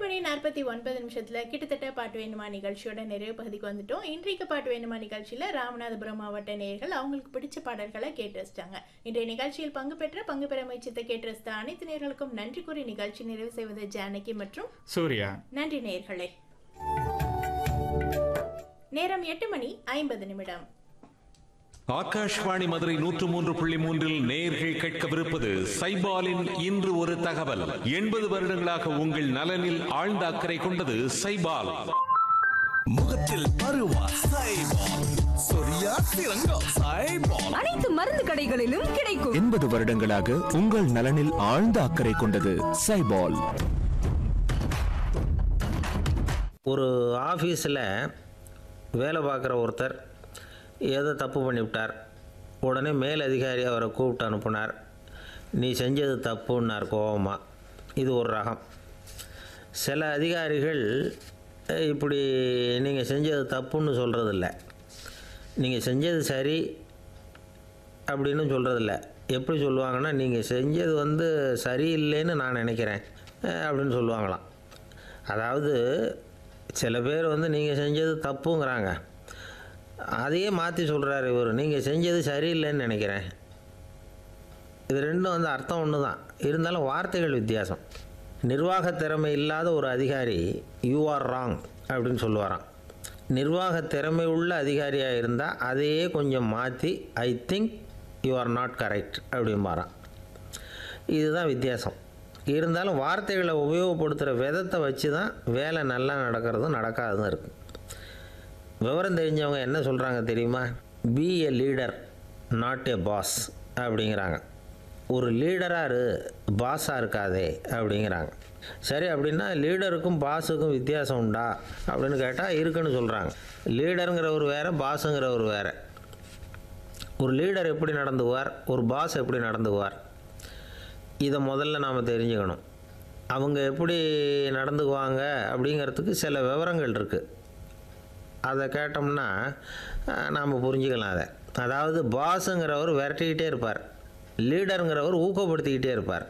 மணி நாற்பத்தி ஒன்பது நிமிஷத்துல கிட்டத்தட்ட பாட்டு வேணுமா நிகழ்ச்சியோட நிறைவு பகுதிக்கு வந்துட்டோம் இன்றைக்கு பாட்டு வேணுமா நிகழ்ச்சியில ராமநாதபுரம் மாவட்ட நேயர்கள் அவங்களுக்கு பிடிச்ச பாடல்களை கேட்டு ரசிச்சாங்க இன்றைய நிகழ்ச்சியில் பங்கு பெற்ற பங்கு பெற முயற்சித்த கேட்டு ரசித்த அனைத்து நேயர்களுக்கும் நன்றி கூறி நிகழ்ச்சி நிறைவு செய்வது ஜானகி மற்றும் சூர்யா நன்றி நேயர்களே நேரம் எட்டு மணி ஐம்பது நிமிடம் ஆகாஷ்வாணி மதுரை நூற்று மூன்று புள்ளி மூன்றில் நேர்கள் கேட்கவிருப்பது சைபாலின் இன்று ஒரு தகவல் எண்பது வருடங்களாக உங்கள் நலனில் ஆழ்ந்த அக்கறை கொண்டது சைபால் முகத்தில் பருவா சைபால் சொரியா சிறங்கம் சைபால் அனைத்து மருந்து கடைகளிலும் கிடைக்கும் எண்பது வருடங்களாக உங்கள் நலனில் ஆழ்ந்த அக்கறை கொண்டது சைபால் ஒரு ஆஃபீஸில் வேலை பார்க்குற ஒருத்தர் ஏதோ தப்பு பண்ணிவிட்டார் உடனே மேல் அதிகாரி அவரை கூப்பிட்டு அனுப்புனார் நீ செஞ்சது தப்புன்னார் கோவமா இது ஒரு ரகம் சில அதிகாரிகள் "ஏய், இப்படி நீங்கள் செஞ்சது தப்புன்னு சொல்கிறதில்ல நீங்கள் செஞ்சது சரி அப்படின்னு சொல்கிறதில்ல எப்படி சொல்லுவாங்கன்னா நீங்கள் செஞ்சது வந்து சரியில்லைன்னு நான் நினைக்கிறேன் அஹ் அப்படின்னு சொல்லுவாங்களாம் அதாவது சில பேர் வந்து நீங்கள் செஞ்சது தப்புங்கிறாங்க அதையே மாற்றி சொல்கிறாரு இவர் நீங்கள் செஞ்சது சரியில்லைன்னு நினைக்கிறேன் இது ரெண்டும் வந்து அர்த்தம் ஒன்று தான் இருந்தாலும் வார்த்தைகள் வித்தியாசம் நிர்வாக திறமை இல்லாத ஒரு அதிகாரி யூ ஆர் ராங் அப்படின்னு சொல்லுவாராம் நிர்வாக திறமை உள்ள அதிகாரியாக இருந்தால் அதையே கொஞ்சம் மாற்றி I think you are not correct அப்படிம்பாராம் இதுதான் வித்தியாசம் இருந்தாலும் வார்த்தைகளை உபயோகப்படுத்துகிற விதத்தை வச்சு தான் வேலை நல்லா நடக்கிறதும் நடக்காததும் இருக்குது விவரம் தெரிஞ்சவங்க என்ன சொல்கிறாங்க தெரியுமா be a leader not a boss அப்படிங்கிறாங்க ஒரு லீடராக இரு பாஸாக இருக்காதே அப்படிங்கிறாங்க சரி அப்படின்னா லீடருக்கும் பாஸுக்கும் வித்தியாசம் உண்டா அப்படின்னு கேட்டால் இருக்குன்னு சொல்கிறாங்க லீடருங்கிறவர் வேறு பாஸுங்கிறவர் வேறு ஒரு லீடர் எப்படி நடந்துக்குவார் ஒரு பாஸ் எப்படி நடந்துக்குவார் இதை முதல்ல நாம் தெரிஞ்சுக்கணும் அவங்க எப்படி நடந்துக்குவாங்க அப்படிங்கிறதுக்கு சில விவரங்கள் இருக்குது அதை கேட்டோம்னா நாம் புரிஞ்சுக்கலாம் அதை அதாவது பாஸுங்கிறவர் விரட்டிக்கிட்டே இருப்பார் லீடருங்கிறவர் ஊக்கப்படுத்திக்கிட்டே இருப்பார்